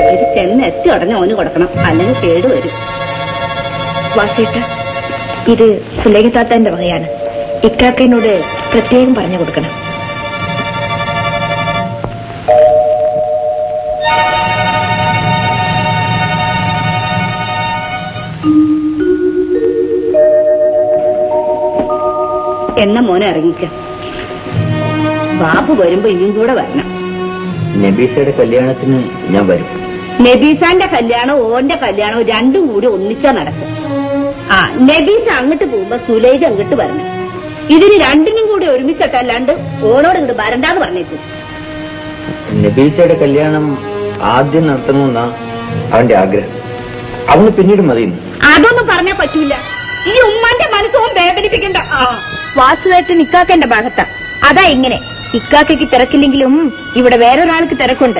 ഇത് ചെന്ന് എത്തി ഉടനെ ഓന് കൊടുക്കണം അല്ലെങ്കിൽ കേടുവരും വാസേട്ട ഇത് സുലേഖ താത്താന്റെ വകയാണ് ഇക്കാക്കനോട് പ്രത്യേകം പറഞ്ഞു കൊടുക്കണം എന്ന മോനെ ഇറങ്ങിക്ക ബാബു വരുമ്പോ ഇനിയും കൂടെ വരണം നബീസയുടെ കല്യാണത്തിന് ഞാൻ വരും നബീസാന്റെ കല്യാണം ഓന്റെ കല്യാണം രണ്ടും കൂടി ഒന്നിച്ചാ നടക്കും ആ നബീസ് അങ്ങോട്ട് പോകുമ്പോ സുലേജ് അങ്ങോട്ട് വരണം ഇതിന് രണ്ടിനും കൂടി ഒരുമിച്ചിട്ടല്ലാണ്ട് ഓനോട് ഇങ്ങോട്ട് വരണ്ടാന്ന് പറഞ്ഞേക്കും നബീസയുടെ കല്യാണം ആദ്യം നടത്തണമെന്നാ അവന്റെ ആഗ്രഹം അവന് പിന്നീട് മതിയെന്ന് അതൊന്നും പറഞ്ഞാ പറ്റൂല ഈ ഉമ്മാന്റെ മനസ്സോൻ വേദനിപ്പിക്കണ്ട ആ വാസുവേട്ടൻ ഇക്കാക്കന്റെ ഭാഗത്താ അതാ ഇങ്ങനെ ഇക്കാക്കയ്ക്ക് തിരക്കില്ലെങ്കിലും ഇവിടെ വേറൊരാൾക്ക് തിരക്കുണ്ട്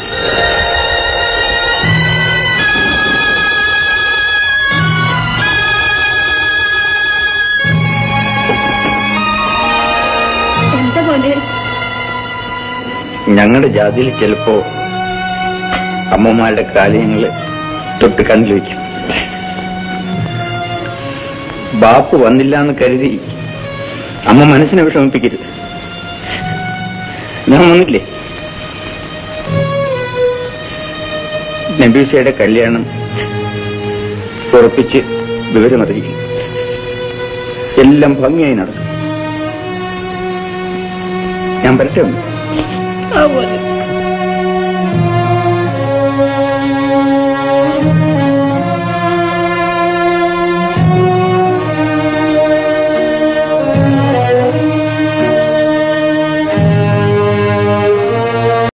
എന്താ പോലെ ഞങ്ങളുടെ ജാതിയിൽ ചിലപ്പോ അമ്മമാരുടെ കാലയങ്ങള് തൊട്ട് കണ്ണിൽ വയ്ക്കും ബാപ്പ് വന്നില്ല എന്ന് കരുതി അമ്മ മനസ്സിനെ വിഷമിപ്പിക്കരുത് ഞാൻ വന്നില്ലേ നബീസയുടെ കല്യാണം ഉറപ്പിച്ച് വിവരമറിയിക്കും എല്ലാം ഭംഗിയായി നടക്കും ഞാൻ വരട്ടെ ഒന്ന് ആ പോലെ